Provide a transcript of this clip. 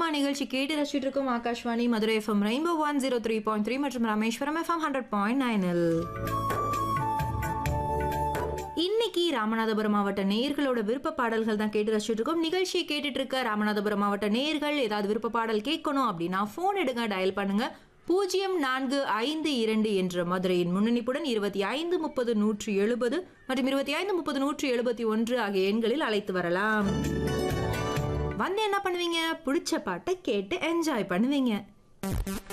ரெயின்போமா நிகழ்ச்சி கேட்டு ரசிச்சுட்டு இருக்கோம் Akashvani Madurai FM Rainbow one zero three point three மற்றும் ராமேஸ்வரம் எஃப்எம் ஹண்ட்ரட் பாயிண்ட் நைனில் இன்னைக்கு ராமநாதபுரம் மாவட்ட நேயர்களோட விருப்ப பாடல்கள் தான் கேட்டு ரசிச்சுட்டு இருக்கோம் நிகழ்ச்சியை கேட்டுட்டு இருக்க ராமநாதபுரம் மாவட்ட நேயர்கள் ஏதாவது விருப்ப பாடல் கேட்கணும் அப்படின்னா ஃபோன் எடுங்க டயல் பண்ணுங்க பூஜ்ஜியம் நான்கு ஐந்து இரண்டு என்ற மதுரையின் முன்னணிப்புடன் இருபத்தி ஐந்து முப்பது நூற்றி எழுபது மற்றும் இருபத்தி ஐந்து முப்பது நூற்றி எழுபத்தி ஒன்று ஆகிய எண்களில் அழைத்து வரலாம் வந்து என்ன பண்ணுவீங்க பிடிச்ச பாட்டை கேட்டு என்ஜாய் பண்ணுவீங்க